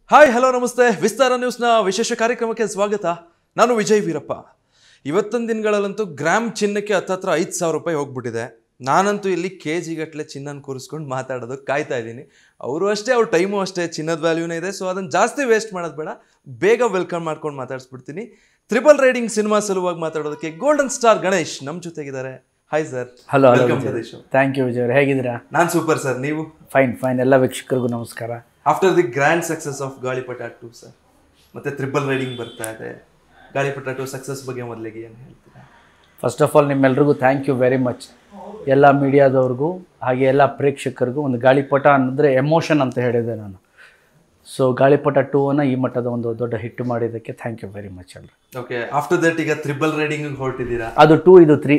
Hi hello ನಮಸ್ತೆ ವಿಸ್ತಾರ ನ್ಯೂಸ್ನ ವಿಶೇಷ ಕಾರ್ಯಕ್ರಮಕ್ಕೆ ಸ್ವಾಗತ ನಾನು ವಿಜಯ್ ವೀರಪ್ಪ ಇವತ್ತಿನ ದಿನಗಳಲ್ಲಂತೂ ಗ್ರಾಮ್ ಚಿನ್ನಕ್ಕೆ ಹತ್ತತ್ರ ಐದು ಸಾವಿರ ರೂಪಾಯಿ ಹೋಗ್ಬಿಟ್ಟಿದೆ ನಾನಂತೂ ಇಲ್ಲಿ ಕೆ ಜಿ ಗಟ್ಟಲೆ ಚಿನ್ನನ ಕೂರಿಸ್ಕೊಂಡು ಮಾತಾಡೋದಕ್ಕೆ ಕಾಯ್ತಾ ಇದ್ದೀನಿ ಅವರು ಅಷ್ಟೇ ಅವ್ರ ಟೈಮು ಅಷ್ಟೇ ಚಿನ್ನದ ವ್ಯಾಲ್ಯೂನೇ ಇದೆ ಸೊ ಅದನ್ನು ಜಾಸ್ತಿ ವೇಸ್ಟ್ ಮಾಡೋದು ಬೇಡ ಬೇಗ ವೆಲ್ಕಮ್ ಮಾಡ್ಕೊಂಡು ಮಾತಾಡಿಸ್ಬಿಡ್ತೀನಿ ತ್ರಿಬಲ್ ರೈಡಿಂಗ್ ಸಿನಿಮಾ ಸಲುವಾಗಿ ಮಾತಾಡೋದಕ್ಕೆ ಗೋಲ್ಡನ್ ಸ್ಟಾರ್ ಗಣೇಶ್ ನಮ್ಮ ಜೊತೆಗಿದ್ದಾರೆ hi sir hello hello welcome Ganesh thank you Vijay ಹೇಗಿದ್ದೀರಾ ನಾನು ಸೂಪರ್ ಸರ್ ನೀವು ಫೈನ್ ಫೈನ್ ಎಲ್ಲ ವೀಕ್ಷಕರಿಗೂ ನಮಸ್ಕಾರ after the grand success of Gaalipata two sir ಮತ್ತೆ ತ್ರಿಬಲ್ ರೈಡಿಂಗ್ ಬರ್ತಾ ಇದೆ ಗಾಳಿಪಟ ಟು ಸಕ್ಸಸ್ ಬಗ್ಗೆ ಮೊದಲಿಗೆ ಏನು ಹೇಳ್ತೀರಾ ಫಸ್ಟ್ ಆಫ್ ಆಲ್ ನಿಮ್ಮೆಲ್ರಿಗೂ ಥ್ಯಾಂಕ್ ಯು ವೆರಿ ಮಚ್ ಎಲ್ಲ ಮೀಡಿಯಾದವ್ರಿಗೂ ಹಾಗೆ ಎಲ್ಲ ಪ್ರೇಕ್ಷಕರಿಗೂ ಒಂದು ಗಾಳಿಪಟ ಅಂದರೆ ಎಮೋಷನ್ ಅಂತ ಹೇಳಿದೆ ನಾನು ಸೊ ಗಾಳಿಪಟ ಟೂ ಅನ್ನ ಈ ಮಟ್ಟದ ಒಂದು ದೊಡ್ಡ ಹಿಟ್ ಮಾಡಿದ್ದಕ್ಕೆ ಥ್ಯಾಂಕ್ ಯು ವೆರಿ ಮಚ್ ಅಲ್ರಿ ಓಕೆ ಆಫ್ಟರ್ ದಟ್ ಈಗ ತ್ರಿಬಲ್ ರೈಡಿಂಗ್ ಹೊರಟಿದ್ದೀರಾ ಅದು ಟೂ ಇದು ತ್ರೀ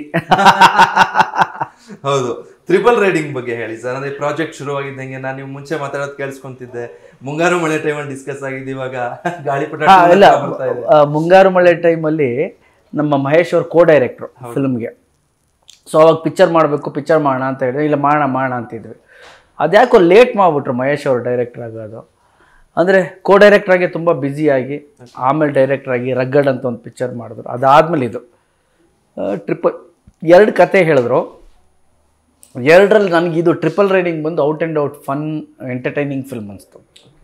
ಹೌದು ತ್ರಿಬಲ್ ರೈಡಿಂಗ್ ಬಗ್ಗೆ ಹೇಳಿ ಸರ್ ಅಂದ್ರೆ ಪ್ರಾಜೆಕ್ಟ್ ಶುರುವಾಗಿದ್ದಂಗೆ ನಾನು ನೀವು ಮುಂಚೆ ಮಾತಾಡೋದು ಕೇಳಿಸ್ಕೊಂತಿದ್ದೆ ಮುಂಗಾರು ಮಳೆ ಟೈಮಲ್ಲಿ ಡಿಸ್ಕಸ್ ಆಗಿದ್ದು ಇವಾಗ ಗಾಳಿಪಟ two ಇಲ್ಲ ಅಂತ ಬರ್ತಾ ಇದೆ ಆ, ಮುಂಗಾರು ಮಳೆ ಟೈಮಲ್ಲಿ ನಮ್ಮ ಮಹೇಶ್ ಅವ್ರ ಕೋ ಡೈರೆಕ್ಟ್ರು ಫಿಲ್ಮ್ಗೆ ಸೊ ಅವಾಗ ಪಿಕ್ಚರ್ ಮಾಡಬೇಕು ಪಿಕ್ಚರ್ ಮಾಡೋಣ ಅಂತ ಹೇಳಿದ್ರೆ ಇಲ್ಲ ಮಾಡೋಣ ಮಾಡೋಣ ಅಂತಿದ್ವಿ ಅದ್ಯಾಕೋ ಲೇಟ್ ಮಾಡಿಬಿಟ್ರು ಮಹೇಶ್ ಅವರು ಡೈರೆಕ್ಟರ್ ಆಗೋದು ಅಂದರೆ ಕೋ ಡೈರೆಕ್ಟ್ರಾಗಿ ತುಂಬ ಬ್ಯುಸಿಯಾಗಿ ಆಮೇಲೆ ಡೈರೆಕ್ಟ್ರಾಗಿ ರಗ್ಗಡ್ ಅಂತ ಒಂದು ಪಿಕ್ಚರ್ ಮಾಡಿದ್ರು ಅದಾದಮೇಲೆ ಇದು ಟ್ರಿಪಲ್ ಎರಡು ಕತೆ ಹೇಳಿದ್ರು ಎರಡರಲ್ಲಿ ನನಗೆ ಇದು ಟ್ರಿಪಲ್ ರೈಡಿಂಗ್ ಬಂದು out and out fun entertaining film ಅನಿಸ್ತು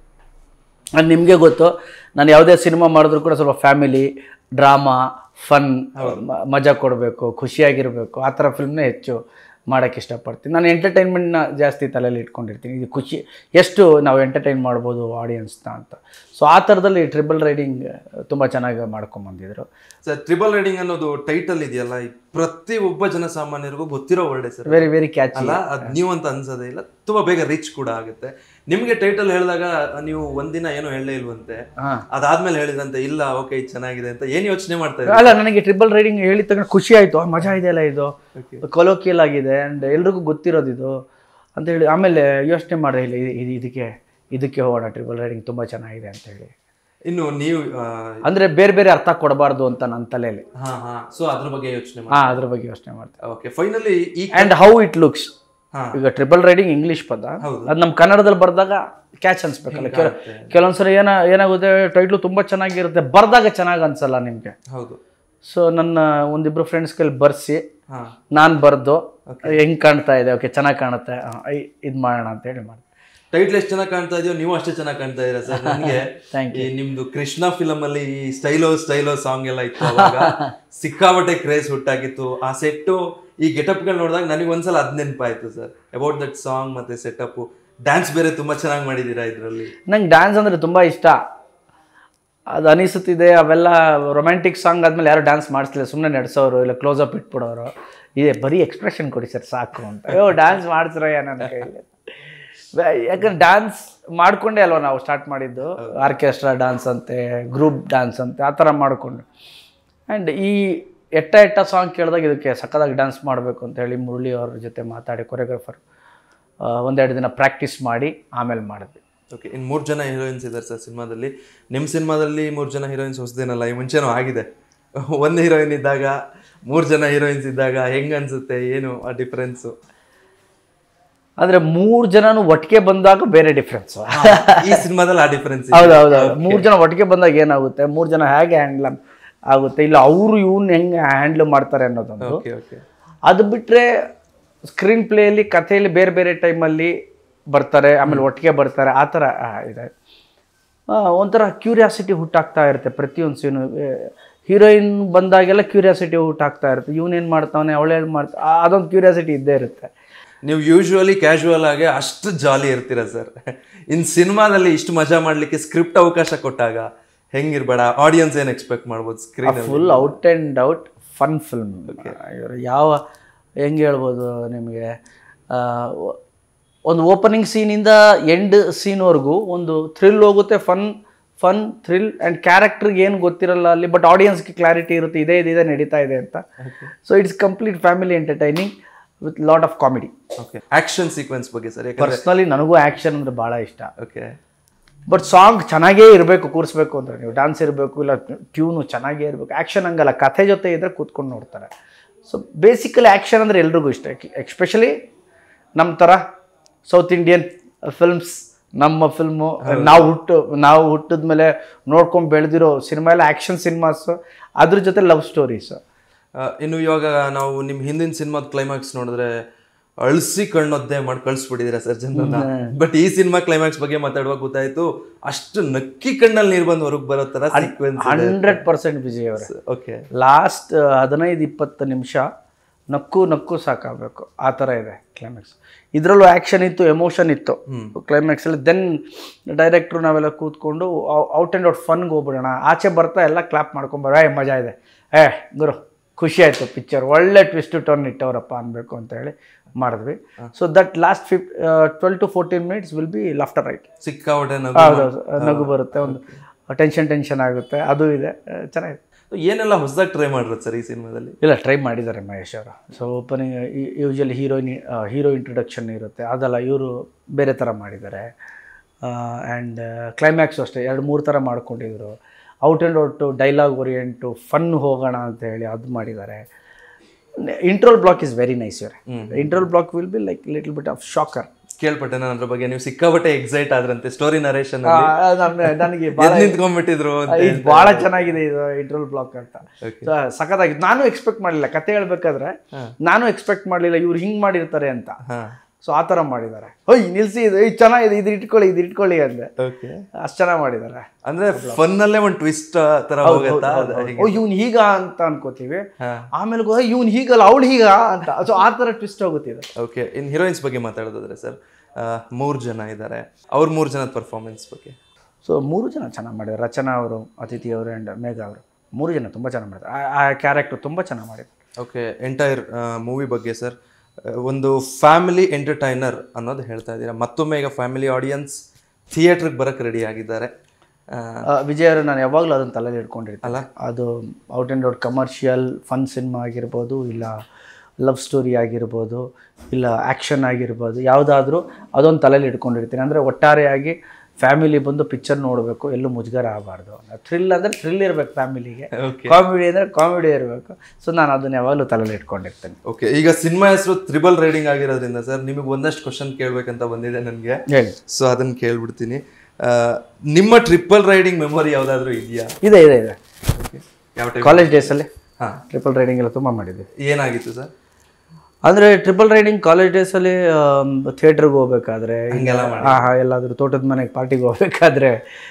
ಅದು ನಿಮಗೆ ಗೊತ್ತು ನಾನು ಯಾವುದೇ ಸಿನಿಮಾ ಮಾಡಿದ್ರು ಕೂಡ ಸ್ವಲ್ಪ ಫ್ಯಾಮಿಲಿ ಡ್ರಾಮಾ ಫನ್ ಮಜಾ ಕೊಡಬೇಕು ಖುಷಿಯಾಗಿರಬೇಕು ಆ ಥರ ಫಿಲ್ಮ್ನೇ ಹೆಚ್ಚು ಮಾಡೋಕ್ಕೆ ಇಷ್ಟಪಡ್ತೀನಿ ನಾನು ಎಂಟರ್ಟೈನ್ಮೆಂಟ್ನ ಜಾಸ್ತಿ ತಲೆಯಲ್ಲಿ ಇಟ್ಕೊಂಡಿರ್ತೀನಿ ಇದು ಖುಷಿ ಎಷ್ಟು ನಾವು ಎಂಟರ್ಟೈನ್ ಮಾಡ್ಬೋದು ಆಡಿಯನ್ಸ್ನ ಅಂತ ಸೊ ಆ ಥರದಲ್ಲಿ ಟ್ರಿಬಲ್ ರೈಡಿಂಗ್ ತುಂಬ ಚೆನ್ನಾಗಿ ಮಾಡ್ಕೊಂಬಂದಿದ್ರು ಸರ್ ಟ್ರಿಬಲ್ ರೈಡಿಂಗ್ ಅನ್ನೋದು ಟೈಟಲ್ ಇದೆಯಲ್ಲ ಈ ಪ್ರತಿ ಒಬ್ಬ ಜನಸಾಮಾನ್ಯರಿಗೂ ಗೊತ್ತಿರೋ ವರ್ಡೆ ಸರ್ ವೆರಿ ವೆರಿ ಕ್ಯಾಚ್ ಅಲ್ಲ ಅದ್ ನೀವು ಅಂತ ಅನ್ಸೋದೇ ಇಲ್ಲ ತುಂಬಾ ಬೇಗ ರಿಚ್ ಕೂಡ ಆಗುತ್ತೆ ನಿಮ್ಗೆ ಟೈಟಲ್ ಹೇಳಿದಾಗ ನೀವು ಒಂದಿನ ಏನೋ ಹೇಳಲೇ ಇಲ್ವಂತೆ ಹಾಂ ಅದಾದ್ಮೇಲೆ ಹೇಳಿದ್ರಂತೆ ಇಲ್ಲ ಓಕೆ ಇದು ಚೆನ್ನಾಗಿದೆ ಅಂತ ಏನ್ ಯೋಚನೆ ಮಾಡ್ತಾ ಇದ್ದೀರಾ ಅಲ್ಲ ನನಗೆ ಟ್ರಿಬಲ್ ರೈಡಿಂಗ್ ಹೇಳಿದ ತಕ್ಷಣ ಖುಷಿ ಆಯಿತು ಮಜಾ ಇದೆಯಲ್ಲ ಇದು ಕೊಲೋಕಿಯಲ್ ಆಗಿದೆ ಆ್ಯಂಡ್ ಎಲ್ರಿಗೂ ಗೊತ್ತಿರೋದು ಇದು ಅಂತ ಹೇಳಿ ಆಮೇಲೆ ಯೋಚನೆ ಮಾಡಿದೆ ಇಲ್ಲ ಇದು- ಇದು ಇದಕ್ಕೆ ಇದಕ್ಕೆ ಹೋಗೋಣ ಟ್ರಿಬಲ್ ರೈಡಿಂಗ್ ತುಂಬ ಚೆನ್ನಾಗಿದೆ ಅಂತ ಹೇಳಿ ಇನ್ನು ನೀವು ಆ, ಅಂದರೆ ಬೇರೆ ಬೇರೆ ಅರ್ಥ ಕೊಡಬಾರ್ದು ಅಂತ ನನ್ನ ತಲೆಯಲ್ಲಿ ಹಾ ಹಾ ಸೊ ಅದ್ರ ಬಗ್ಗೆ ಯೋಚನೆ ಮಾಡಿ ಹಾಂ ಅದ್ರ ಬಗ್ಗೆ ಯೋಚನೆ ಮಾಡ್ತೇನೆ ಓಕೆ ಫೈನಲಿ ಈ ಆ್ಯಂಡ್ ಹೌ ಇಟ್ ಲುಕ್ಸ್ ಹಾ. ಈಗ ಟ್ರಿಬಲ್ ರೈಡಿಂಗ್ ಇಂಗ್ಲೀಷ್ ಪದ ಹೌದು. ಅದು ನಮ್ಮ ಕನ್ನಡದಲ್ಲಿ ಬರೆದಾಗ ಕ್ಯಾಚ್ ಅನ್ಸ್ಬೇಕಲ್ಲ ಕೆಲ ಕೆಲವೊಂದ್ಸರಿ ಏನ ಏನಾಗುತ್ತೆ ಟೈಟ್ಲು ತುಂಬ ಚೆನ್ನಾಗಿರುತ್ತೆ ಬರ್ದಾಗ ಚೆನ್ನಾಗಿ ಅನ್ಸಲ್ಲ ನಿಮಗೆ ಹೌದು ಸೊ ನನ್ನ ಒಂದಿಬ್ರು ಫ್ರೆಂಡ್ಸ್ ಕೈಲಿ ಬರ್ಸಿ ಹಾ ನಾನು ಬರೆದು ಹೆಂಗ್ ಕಾಣ್ತಾ ಇದೆ ಓಕೆ ಚೆನ್ನಾಗಿ ಕಾಣುತ್ತೆ ಇದು ಮಾಡೋಣ ಅಂತ ಹೇಳಿ ಮಾಡಿ ಟೈಟ್ಲ್ ಎಷ್ಟು ಚೆನ್ನಾಗಿ ಕಾಣ್ತಾ ಇದೆಯೋ ನೀವು ಅಷ್ಟೇ ಚೆನ್ನಾಗಿ ಕಾಣ್ತಾ ಇದೀರಾ ಸರ್ ನನಗೆ Thank ಈ ನಿಮ್ದು ಕೃಷ್ಣ ಫಿಲಮ್ ಅಲ್ಲಿ ಈ ಸ್ಟೈಲೋ ಸ್ಟೈಲೋ ಸಾಂಗ್ ಎಲ್ಲ ಇತ್ತು ಅವಾಗ ಸಿಕ್ಕಾಬಟ್ಟೆ ಕ್ರೇಜ್ ಹುಟ್ಟಾಗಿತ್ತು ಆ ಸೆಟ್ಟು ಈ ಗೆಟಪ್ಗಳು ನೋಡಿದಾಗ ನನಗೆ ಒಂದ್ಸಲ ಅದ್ ನೆನಪಾಯ್ತು ಸರ್ ಅಬೌಟ್ ದಟ್ ಸಾಂಗ್ ಮತ್ತೆ ಸೆಟಪ್ ಡ್ಯಾನ್ಸ್ ಬೇರೆ ತುಂಬಾ ಚೆನ್ನಾಗಿ ಮಾಡಿದೀರಾ ಇದರಲ್ಲಿ ನಂಗೆ ಡ್ಯಾನ್ಸ್ ಅಂದರೆ ತುಂಬ ಇಷ್ಟ ಅದು ಅನಿಸುತ್ತಿದೆ ಅವೆಲ್ಲ ರೊಮ್ಯಾಂಟಿಕ್ ಸಾಂಗ್ ಆದಮೇಲೆ ಯಾರು ಡ್ಯಾನ್ಸ್ ಮಾಡಿಸ್ಲಿಲ್ಲ ಸುಮ್ಮನೆ ನಡೆಸೋರು ಇಲ್ಲ ಕ್ಲೋಸಪ್ ಇಟ್ಬಿಡೋರು ಇದೆ ಬರೀ ಎಕ್ಸ್ಪ್ರೆಷನ್ ಕೊಡಿ ಸರ್ ಸಾಕು ಅಂತ ಅಯ್ಯೋ ಡ್ಯಾನ್ಸ್ ಮಾಡಿಸ್ರಯ್ಯ ನನ್ನ ಕೈಲಿ ವ್ಯಾ- ಯಾಕಂದ್ರೆ ಡ್ಯಾನ್ಸ್ ಮಾಡ್ಕೊಂಡೇ ಅಲ್ವಾ ನಾವು ಸ್ಟಾರ್ಟ್ ಮಾಡಿದ್ದು ಆರ್ಕೆಸ್ಟ್ರಾ ಡ್ಯಾನ್ಸ್ ಅಂತೆ ಗ್ರೂಪ್ ಡ್ಯಾನ್ಸ್ ಅಂತೆ ಆ ಥರ ಮಾಡಿಕೊಂಡು ಆ್ಯಂಡ್ ಈ ಎಟ್ಟ ಎಟ್ಟ ಸಾಂಗ್ ಕೇಳಿದಾಗ ಇದಕ್ಕೆ ಸಕ್ಕದಾಗಿ ಡ್ಯಾನ್ಸ್ ಮಾಡಬೇಕು ಅಂತ ಹೇಳಿ ಮುರಳಿ ಅವ್ರ ಜೊತೆ ಮಾತಾಡಿ ಕೊರಿಯೋಗ್ರಾಫರ್ ಒಂದೆರಡು ದಿನ ಪ್ರಾಕ್ಟೀಸ್ ಮಾಡಿ ಆಮೇಲೆ ಮಾಡಿದ್ವಿ ಓಕೆ ಇನ್ನು ಮೂರು ಜನ ಹೀರೋಯಿನ್ಸ್ ಇದ್ದಾರೆ ಸರ್ ಸಿನಿಮಾದಲ್ಲಿ ನಿಮ್ಮ ಸಿನಿಮಾದಲ್ಲಿ ಮೂರು ಜನ ಹೀರೋಯಿನ್ಸ್ ಹೊಸದೇನಲ್ಲ ಈ ಮುಂಚೆನೂ ಆಗಿದೆ ಒಂದು ಹೀರೋಯಿನ್ ಇದ್ದಾಗ ಮೂರು ಜನ ಹೀರೋಯಿನ್ಸ್ ಇದ್ದಾಗ ಹೆಂಗ್ ಅನ್ಸುತ್ತೆ ಏನು ಆ ಡಿಫ್ರೆನ್ಸು ಆದರೆ ಮೂರು ಜನನು ಒಟ್ಟಿಗೆ ಬಂದಾಗ ಬೇರೆ ಡಿಫ್ರೆನ್ಸ್ ಈ ಸಿನಿಮಾದಲ್ಲಿ ಆ ಡಿಫ್ರೆನ್ಸ್ ಹೌದು ಹೌದು ಮೂರು ಜನ ಒಟ್ಟಿಗೆ ಬಂದಾಗ ಏನಾಗುತ್ತೆ ಮೂರು ಜನ ಹೇಗೆ ಹ್ಯಾಂಡ್ಲ್ ಆಗುತ್ತೆ ಇಲ್ಲ ಅವರು ಇವ್ನ ಹೆಂಗೆ ಹ್ಯಾಂಡ್ಲ್ ಮಾಡ್ತಾರೆ ಅನ್ನೋದೊಂದು ಓಕೆ ಓಕೆ ಅದು ಬಿಟ್ಟರೆ ಸ್ಕ್ರೀನ್ ಪ್ಲೇಯಲ್ಲಿ ಕಥೆಯಲ್ಲಿ ಬೇರೆ ಬೇರೆ ಟೈಮಲ್ಲಿ ಬರ್ತಾರೆ ಆಮೇಲೆ ಒಟ್ಟಿಗೆ ಬರ್ತಾರೆ ಆ ಥರ ಆ, ಇದೆ ಆ, ಒಂಥರ ಕ್ಯೂರಿಯಾಸಿಟಿ ಹುಟ್ಟಾಗ್ತಾ ಇರುತ್ತೆ ಪ್ರತಿಯೊಂದು ಸೀನು ಹೀರೋಯಿನ್ ಬಂದಾಗೆಲ್ಲ ಕ್ಯೂರಿಯಾಸಿಟಿ ಹುಟ್ಟಾಗ್ತಾ ಇರುತ್ತೆ ಇವನೇನು ಮಾಡ್ತಾವನೆ ಅವಳೇನು ಮಾಡ್ತಾ ಆ- ಅದೊಂದು ಕ್ಯೂರಿಯಾಸಿಟಿ ಇದ್ದೇ ಇರುತ್ತೆ ನೀವು ಯೂಶುವಲಿ ಕ್ಯಾಶುವಲ್ ಆಗಿ ಅಷ್ಟು ಜಾಲಿ ಇರ್ತೀರಾ ಸರ್ ಇನ್ ಸಿನಿಮಾದಲ್ಲಿ ಇಷ್ಟು ಮಜಾ ಮಾಡ್ಲಿಕ್ಕೆ ಸ್ಕ್ರಿಪ್ಟ್ ಅವಕಾಶ ಕೊಟ್ಟಾಗ ಹೆಂಗಿರ್ಬೇಡ ಆಡಿಯನ್ಸ್ ಏನ್ ಎಕ್ಸ್ಪೆಕ್ಟ್ ಮಾಡ್ಬೋದು screen full out and out fun film ಇವರು ಯಾವ ಹೆಂಗೆ ಹೇಳ್ಬೋದು ನಿಮಗೆ ಆ, ಒ- ಒಂದು ಓಪನಿಂಗ್ ಸೀನಿಂದ ಎಂಡ್ ಸೀನ್ವರೆಗೂ ಒಂದು ಥ್ರಿಲ್ ಹೋಗುತ್ತೆ ಫನ್ ಫನ್ ಥ್ರಿಲ್ ಆ್ಯಂಡ್ ಕ್ಯಾರೆಕ್ಟರ್ಗೆ ಏನು ಗೊತ್ತಿರಲ್ಲ ಅಲ್ಲಿ ಬಟ್ ಆಡಿಯನ್ಸ್ಗೆ ಕ್ಲಾರಿಟಿ ಇರುತ್ತೆ ಇದೇ ಇದೆ ನಡೀತಾ ಇದೆ ಅಂತ so it's complete family entertaining with lot of comedy okay action sequence ಬಗ್ಗೆ ಸರ್ ಯಾಕಂದ್ರೆ ಪರ್ಸ್ನಲಿ ನನಗೂ ಆ್ಯಕ್ಷನ್ ಅಂದರೆ ಭಾಳ ಇಷ್ಟ ಓಕೆ ಬಟ್ ಸಾಂಗ್ ಚೆನ್ನಾಗೇ ಇರಬೇಕು ಕೂರಿಸ್ಬೇಕು ಅಂದರೆ ನೀವು ಡ್ಯಾನ್ಸ್ ಇರಬೇಕು ಇಲ್ಲ ಟ್ಯೂನು ಚೆನ್ನಾಗೇ ಇರಬೇಕು ಆ್ಯಕ್ಷನ್ ಹಂಗಲ್ಲ ಕಥೆ ಜೊತೆ ಇದ್ದರೆ ಕೂತ್ಕೊಂಡು ನೋಡ್ತಾರೆ ಸೊ ಬೇಸಿಕಲಿ ಆ್ಯಕ್ಷನ್ ಅಂದರೆ ಎಲ್ರಿಗೂ ಇಷ್ಟ ಎಕ್ಸ್ಪೆಷಲಿ ನಮ್ಮ ಥರ ಸೌತ್ ಇಂಡಿಯನ್ ಫಿಲ್ಮ್ಸ್ ನಮ್ಮ ಫಿಲ್ಮು ನಾವು ಹುಟ್ಟು ನಾವು ಹುಟ್ಟಿದ್ಮೇಲೆ ನೋಡ್ಕೊಂಡು ಬೆಳೆದಿರೋ ಸಿನಿಮಾ ಎಲ್ಲ ಆ್ಯಕ್ಷನ್ ಸಿನಿಮಾಸು ಅದ್ರ ಜೊತೆ ಲವ್ ಸ್ಟೋರೀಸು ಆ, ಇನ್ನು ಇವಾಗ ನಾವು ನಿಮ್ಮ ಹಿಂದಿನ ಸಿನಿಮಾದ ಕ್ಲೈಮ್ಯಾಕ್ಸ್ ನೋಡಿದ್ರೆ ಅಳಿಸಿ ಕಣ್ಣೊದ್ದೆ ಮಾಡಿ ಕಳಿಸ್ಬಿಟ್ಟಿದ್ದೀರಾ ಸರ್ ಜನರನ್ನ ಬಟ್ ಈ ಸಿನಿಮಾ ಕ್ಲೈಮ್ಯಾಕ್ಸ್ ಬಗ್ಗೆ ಮಾತಾಡುವಾಗ ಗೊತ್ತಾಯ್ತು ಅಷ್ಟು ನಕ್ಕಿ ಕಣ್ಣಲ್ಲಿ ನೀರು ಬಂದು ಹೊರಗೆ ಬರೋ ತರ ಸೀಕ್ವೆನ್ಸ್ ಹಂಡ್ರೆಡ್ ಪರ್ಸೆಂಟ್ ವಿಜಯ್ ಅವರೇ ಓಕೆ ಲಾಸ್ಟ್ ಹದಿನೈದು ಇಪ್ಪತ್ತು ನಿಮಿಷ ನಕ್ಕು ನಕ್ಕು ಸಾಕಾಗಬೇಕು ಆ ಥರ ಇದೆ ಕ್ಲೈಮ್ಯಾಕ್ಸ್ ಇದರಲ್ಲೂ ಆ್ಯಕ್ಷನ್ ಇತ್ತು ಎಮೋಷನ್ ಇತ್ತು ಕ್ಲೈಮ್ಯಾಕ್ಸಲ್ಲಿ ದೆನ್ ಡೈರೆಕ್ಟ್ರು ನಾವೆಲ್ಲ ಕೂತ್ಕೊಂಡು ಔಟ್ ಆ್ಯಂಡ್ ಔಟ್ ಫನ್ಗೆ ಹೋಗ್ಬಿಡೋಣ ಆಚೆ ಬರ್ತಾ ಎಲ್ಲ ಕ್ಲಾಪ್ ಮಾಡ್ಕೊಂಬರೋ ಏ ಮಜಾ ಇದೆ ಏ ಗುರು ಖುಷಿ ಆಯಿತು ಪಿಕ್ಚರ್ ಒಳ್ಳೆ ಟ್ವಿಸ್ಟ್ ಟರ್ನ್ ಇಟ್ಟವರಪ್ಪ ಅನ್ಬೇಕು ಅಂತ ಹೇಳಿ ಮಾಡಿದ್ವಿ so that last fif twelve to fourteen minutes will be laughter right ಸಿಕ್ಕಾಪಟ್ಟೆ ಹೌದೌದು ನಗು ಬರುತ್ತೆ ಒಂದು ಟೆನ್ಷನ್ ಟೆನ್ಷನ್ ಆಗುತ್ತೆ ಅದು ಇದೆ ಆ, ಚೆನ್ನಾಗಿದೆ ಏನೆಲ್ಲ ಹೊಸದಾಗಿ ಟ್ರೈ ಮಾಡಿರೋದು ಸರ್ ಈ ಸಿನಿಮಾದಲ್ಲಿ ಇಲ್ಲ ಟ್ರೈ ಮಾಡಿದ್ದಾರೆ ಮಹೇಶ್ ಅವರು so opening usually heroine hero introduction ಇರುತ್ತೆ ಅದಲ್ಲ ಇವರು ಬೇರೆ ಥರ ಮಾಡಿದ್ದಾರೆ ಆ್ಯಂಡ್ ಕ್ಲೈಮ್ಯಾಕ್ಸು ಅಷ್ಟೇ ಎರಡು ಮೂರು ಥರ ಮಾಡ್ಕೊಂಡಿದ್ರು out and out dialogue orient fun ಹೋಗೋಣ ಅಂತ ಹೇಳಿ ಅದು ಮಾಡಿದ್ದಾರೆ interval block is very nice ಇವರೇ interval block will be like little bit of shocker ಕೇಳ್ಪಟ್ಟೆ ನಾನು ಅದ್ರ ಬಗ್ಗೆ ನೀವು ಸಿಕ್ಕಾಪಟ್ಟೆ ಎಕ್ಸೈಟ್ ಆದ್ರಂತೆ ಸ್ಟೋರಿ ನರೇಷನ್ ನನಗೆ ಭಾಳ ನಿಂತ್ಕೊಂಡ್ಬಿಟ್ಟಿದ್ರು ಅಂತ ಇದು ಭಾಳ ಚೆನ್ನಾಗಿದೆ ಇದು ಇಂಟ್ರೋಲ್ ಬ್ಲಾಕ್ ಅಂತ So, ಸಖತ್ತಾಗಿತ್ತು ನಾನು ಎಕ್ಸ್ಪೆಕ್ಟ್ ಮಾಡಲಿಲ್ಲ ಕತೆ ಹೇಳ್ಬೇಕಾದ್ರೆ ನಾನು ಎಕ್ಸ್ಪೆಕ್ಟ್ ಮಾಡಲಿಲ್ಲ ಇವ್ರು ಹಿಂಗೆ ಮಾಡಿರ್ತಾರೆ ಅಂತ ಹಾ ಸೊ ಆ ಥರ ಮಾಡಿದ್ದಾರೆ ಓಯ್ ನಿಲ್ಸಿ ಇದು ಇದು ಚೆನ್ನಾಗಿದೆ ಇದು ಇಟ್ಕೊಳ್ಳಿ ಇದು ಇಟ್ಕೊಳ್ಳಿ ಅಂದೆ ಓಕೆ ಅಷ್ಟು ಚೆನ್ನಾಗಿ ಮಾಡಿದ್ದಾರೆ ಅಂದ್ರೆ ಫನ್ ಅಲ್ಲೇ ಒಂದು ಟ್ವಿಸ್ಟ್ ತರ ಹೋಗುತ್ತಾ ಅದು ಹೇಗೆ? ಓ ಇವ್ನು ಹೀಗ ಅಂತ ಅನ್ಕೋತೀವಿ ಹಾ. ಆಮೇಲೆ ಗೋ ಇವ್ನು ಹೀಗಲ್ಲ ಅವಳು ಹೀಗ ಅಂತ ಸೊ ಆ ಥರ ಟ್ವಿಸ್ಟ್ ಹೋಗುತ್ತಿದೆ ಓಕೆ ಇನ್ ಹೀರೋಯಿನ್ಸ್ ಬಗ್ಗೆ ಮಾತಾಡೋದಾದ್ರೆ ಸರ್ ಮೂರು ಜನ ಇದ್ದಾರೆ ಅವ್ರ ಮೂರು ಜನದ ಪರ್ಫಾರ್ಮೆನ್ಸ್ ಬಗ್ಗೆ ಸೊ ಮೂರು ಜನ ಚೆನ್ನಾಗಿ ಮಾಡಿದ್ದಾರೆ ರಚನಾ ಅವರು ಅತಿಥಿ ಅವರು ಆ್ಯಂಡ್ ಮೇಘ ಅವರು ಮೂರು ಜನ ತುಂಬ ಚೆನ್ನಾಗಿ ಮಾಡಿದ್ದಾರೆ ಆ- ಆ ಕ್ಯಾರೆಕ್ಟರ್ ತುಂಬ ಚೆನ್ನಾಗಿ ಮಾಡಿದ್ದಾರೆ ಓಕೆ ಎಂಟೈರ್ ಮೂವಿ ಬಗ್ಗೆ ಸರ್ ಒಂದು ಫ್ಯಾಮಿಲಿ ಎಂಟರ್ಟೈನರ್ ಅನ್ನೋದು ಹೇಳ್ತಾ ಇದ್ದೀರಾ ಮತ್ತೊಮ್ಮೆ ಈಗ ಫ್ಯಾಮಿಲಿ ಆಡಿಯನ್ಸ್ ಥಿಯೇಟ್ರಿಗೆ ಬರಕ್ಕೆ ರೆಡಿ ಆಗಿದ್ದಾರೆ ಆ, ಆ, ವಿಜಯ್ ಅವರು ನಾನು ಯಾವಾಗಲೂ ಅದನ್ನು ತಲೆಯಲ್ಲಿ ಇಟ್ಕೊಂಡಿರ್ತೀನಿ ಅದು out and out commercial fun cinema ಆಗಿರ್ಬೋದು ಇಲ್ಲ ಲವ್ ಸ್ಟೋರಿ ಆಗಿರ್ಬೋದು ಇಲ್ಲ ಆ್ಯಕ್ಷನ್ ಆಗಿರ್ಬೋದು ಯಾವುದಾದ್ರೂ ಅದೊಂದು ತಲೆಯಲ್ಲಿ ಇಟ್ಕೊಂಡಿರ್ತೀನಿ ಅಂದರೆ ಒಟ್ಟಾರೆಯಾಗಿ ಫ್ಯಾಮಿಲಿ ಬಂದು ಪಿಕ್ಚರ್ ನೋಡಬೇಕು ಎಲ್ಲೂ ಮುಜುಗರ ಆಗಬಾರ್ದು ಥ್ರಿಲ್ ಅಂದರೆ ಥ್ರಿಲ್ ಇರಬೇಕು ಫ್ಯಾಮಿಲಿಗೆ Okay. ಕಾಮಿಡಿ ಅಂದರೆ ಕಾಮಿಡಿ ಇರಬೇಕು ಸೊ ನಾನು ಅದನ್ನು ಯಾವಾಗಲೂ ತಲೆಯಲ್ಲಿ ಇಟ್ಕೊಂಡಿರ್ತೀನಿ ಓಕೆ ಈಗ ಸಿನಿಮಾ ಹೆಸರು ತ್ರಿಬಲ್ ರೈಡಿಂಗ್ ಆಗಿರೋದ್ರಿಂದ ಸರ್ ನಿಮಗೆ ಒಂದಷ್ಟು ಕ್ವಶನ್ ಕೇಳಬೇಕಂತ ಬಂದಿದೆ ನನಗೆ ಹೇಳಿ ಸೊ ಅದನ್ನು ಕೇಳ್ಬಿಡ್ತೀನಿ ಆ, ನಿಮ್ಮ ಟ್ರಿಪಲ್ ರೈಡಿಂಗ್ ಮೆಮೊರಿ ಯಾವುದಾದ್ರೂ ಇದೆಯಾ ಇದೆ ಇದೆ ಇದೆ ಯಾವ ಟೈಪ್ ಕಾಲೇಜ್ ಡೇಸಲ್ಲಿ ಹಾಂ ಟ್ರಿಪಲ್ ರೈಡಿಂಗ್ ಎಲ್ಲ ತುಂಬ ಮಾಡಿದ್ವಿ ಏನಾಗಿತ್ತು ಸರ್ ಅಂದರೆ ಟ್ರಿಪಲ್ ರೈಡಿಂಗ್ ಕಾಲೇಜ್ ಡೇಸಲ್ಲಿ ಥಿಯೇಟ್ರಿಗೆ ಹೋಗ್ಬೇಕಾದ್ರೆ ಹಂಗೆಲ್ಲ ಹಾಂ ಹಾಂ ಎಲ್ಲಾದರೂ ತೋಟದ ಮನೆಗೆ ಪಾರ್ಟಿಗೆ ಹೋಗ್ಬೇಕಾದ್ರೆ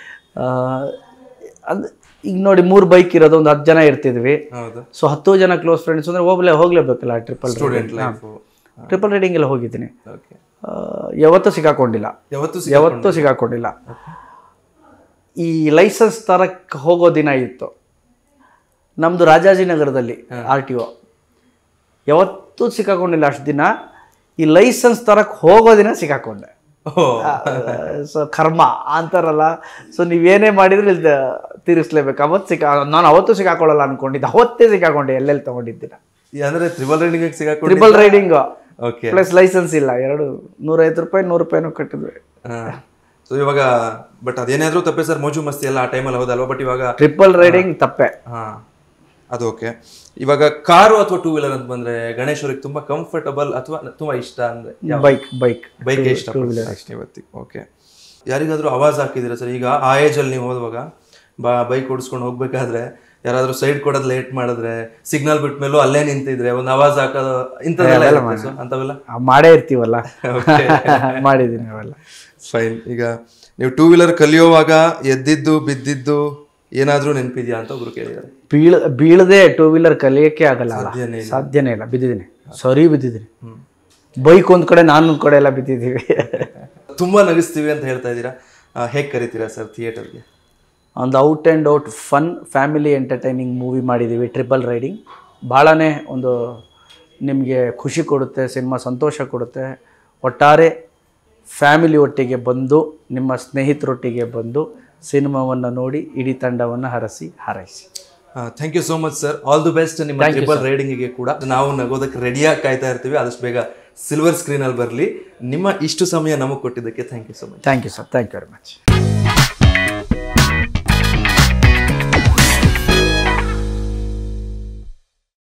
ಅದು ಈಗ ನೋಡಿ ಮೂರು ಬೈಕ್ ಇರೋದು ಒಂದು ಹತ್ತು ಜನ ಇರ್ತಿದ್ವಿ ಹೌದು ಸೊ ಹತ್ತು ಜನ ಕ್ಲೋಸ್ ಫ್ರೆಂಡ್ಸ್ ಅಂದರೆ ಹೋಗ್ಲೇ ಹೋಗ್ಲೇಬೇಕಲ್ಲ triple student life triple riding ಎಲ್ಲ ಹೋಗಿದ್ದೀನಿ ಓಕೆ ಆ, ಯಾವತ್ತೂ ಸಿಕ್ಕಾಕೊಂಡಿಲ್ಲ ಯಾವತ್ತು ಯಾವತ್ತೂ ಸಿಕ್ಕಾಕೊಂಡಿಲ್ಲ ಈ ಲೈಸೆನ್ಸ್ ತರಕ್ಕೆ ಹೋಗೋ ದಿನ ಇತ್ತು ನಮ್ಮದು ರಾಜಾಜಿನಗರದಲ್ಲಿ ಆರ್ ಟಿ ಒ ಯಾವತ್ತೂ ಸಿಕ್ಕಾಕೊಂಡಿಲ್ಲ ಅಷ್ಟು ದಿನ ಈ ಲೈಸೆನ್ಸ್ ತರಕ್ಕೆ ಹೋಗೋ ದಿನ ಸಿಕ್ಕಾಕೊಂಡೆ ಸೊ ಕರ್ಮ ಅಂತಾರಲ್ಲ ಸೊ ನೀವೇನೇ ಮಾಡಿದ್ರೆ ಇಲ್ಲಿ ತೀರಿಸ್ಲೇಬೇಕು ಅವತ್ತು ಸಿಕ್ಕಾ ನಾನು ಅವತ್ತು ಸಿಕ್ಕಾಕೊಳ್ಳಲ್ಲ ಅನ್ಕೊಂಡಿದ್ದೆ ಅವತ್ತೇ ಸಿಕ್ಕಾಕೊಂಡೆ ಎಲ್ಲೆಲ್ಲಿ ತೊಗೊಂಡಿದ್ದೀನ ಅಂದ್ರೆ ತ್ರಿಬಲ್ ರೈಡಿಂಗ್ ಸಿಗಾಕೊಂಡು triple riding okay plus license ಇಲ್ಲ ಎರಡು ನೂರೈವತ್ತು ರೂಪಾಯಿ ನೂರು ರೂಪಾಯಿನೂ ಕಟ್ಟಿದ್ವಿ ಸೊ ಇವಾಗ ಬಟ್ ಅದೇನಾದ್ರೂ ತಪ್ಪೆ ಸರ್ ಮೋಜು ಮಸ್ತಿ ಎಲ್ಲ ಆ ಟೈಮಲ್ಲಿ ಹೌದಲ್ವಾ ಬಟ್ ಇವಾಗ ಟ್ರಿಪಲ್ ರೈಡಿಂಗ್ ತಪ್ಪೆ ಹಾ ಅದು ಓಕೆ ಇವಾಗ ಕಾರು ಅಥವಾ ಟೂ ವೀಲರ್ ಅಂತ ಬಂದ್ರೆ ಗಣೇಶ್ ಅವ್ರಿಗೆ ತುಂಬಾ ಕಂಫರ್ಟಬಲ್ ಅಥವಾ ತುಂಬಾ ಇಷ್ಟ ಅಂದ್ರೆ ಬೈಕ್ ಬೈಕ್ ಬೈಕ್ ಇಷ್ಟಪಡ್ತಾರೆ ಅಷ್ಟೇ ಇವತ್ತಿಗೆ ಓಕೆ ಯಾರಿಗಾದ್ರೂ ಆವಾಜ್ ಹಾಕಿದ್ದೀರಾ ಸರ್ ಈಗ ಆ ಏಜಲ್ಲಿ ನೀವು ಹೋಗುವಾಗ ಬಾ ಬೈಕ್ ಓಡಿಸ್ಕೊಂಡು ಹೋಗ್ಬೇಕಾದ್ರೆ ಯಾರಾದ್ರೂ ಸೈಡ್ ಕೊಡೋದು ಲೇಟ್ ಮಾಡಿದ್ರೆ ಸಿಗ್ನಲ್ ಬಿಟ್ಟ ಮೇಲೂ ಅಲ್ಲೇ ನಿಂತಿದ್ರೆ ಒಂದು ಆವಾಜ್ ಹಾಕೋದು ಇಂಥದ್ದೆಲ್ಲ ಇರುತ್ತೆ so ಅಂಥವೆಲ್ಲ ಆ, ಮಾಡೇ ಇರ್ತೀವಲ್ಲ ಮಾಡಿದ್ದೀನಿ ಅವೆಲ್ಲ ಫೈನ್ ಈಗ ನೀವು ಟೂ ವೀಲರ್ ಕಲಿಯೋವಾಗ ಎದ್ದಿದ್ದು ಬಿದ್ದಿದ್ದು ಏನಾದ್ರೂ ನೆನಪಿದ್ಯಾ ಅಂತ ಒಬ್ರು ಕೇಳಿದ್ದಾರೆ ಬೀಳ ಬೀಳದೆ ಟೂ ವೀಲರ್ ಕಲಿಯಕ್ಕೆ ಆಗಲ್ಲ ಅಲ್ಲ ಸಾಧ್ಯನೇ ಇಲ್ಲ. ಸಾಧ್ಯನೇ ಇಲ್ಲ ಬಿದ್ದಿದ್ದೀನಿ ಸರಿ ಬಿದ್ದಿದ್ದೀನಿ ಬೈಕ್ ಒಂದ್ ಕಡೆ ನಾನು ಒಂದ್ ಕಡೆ ಎಲ್ಲ ಬಿದ್ದಿದ್ದೀವಿ ತುಂಬಾ ನಗಿಸ್ತೀವಿ ಅಂತ ಹೇಳ್ತಾ ಇದ್ದೀರಾ ಹೇಗೆ ಕರಿತೀರಾ ಸರ್ ಥಿಯೇಟರ್ಗೆ ಒಂದು out and out fun family entertaining movie ಮಾಡಿದ್ದೀವಿ ಟ್ರಿಪಲ್ ರೈಡಿಂಗ್ ಭಾಳನೇ ಒಂದು ನಿಮಗೆ ಖುಷಿ ಕೊಡುತ್ತೆ ಸಿನಿಮಾ ಸಂತೋಷ ಕೊಡುತ್ತೆ ಒಟ್ಟಾರೆ ಫ್ಯಾಮಿಲಿ ಒಟ್ಟಿಗೆ ಬಂದು ನಿಮ್ಮ ಸ್ನೇಹಿತರೊಟ್ಟಿಗೆ ಬಂದು ಸಿನಿಮಾವನ್ನು ನೋಡಿ ಇಡೀ ತಂಡವನ್ನು ಹರಸಿ ಹಾರೈಸಿ thank you so much sir all the best ನಿಮ್ಮ ಟ್ರಿಪಲ್ ರೈಡಿಂಗಿಗೆ ಕೂಡ ನಾವು ನಗೋದಕ್ಕೆ ರೆಡಿಯಾಗಿ ಕಾಯ್ತಾ ಇರ್ತೀವಿ ಆದಷ್ಟು ಬೇಗ ಸಿಲ್ವರ್ ಸ್ಕ್ರೀನಲ್ಲಿ ಬರಲಿ ನಿಮ್ಮ ಇಷ್ಟು ಸಮಯ ನಮಗೆ ಕೊಟ್ಟಿದ್ದಕ್ಕೆ thank you so much thank you sir thank you very much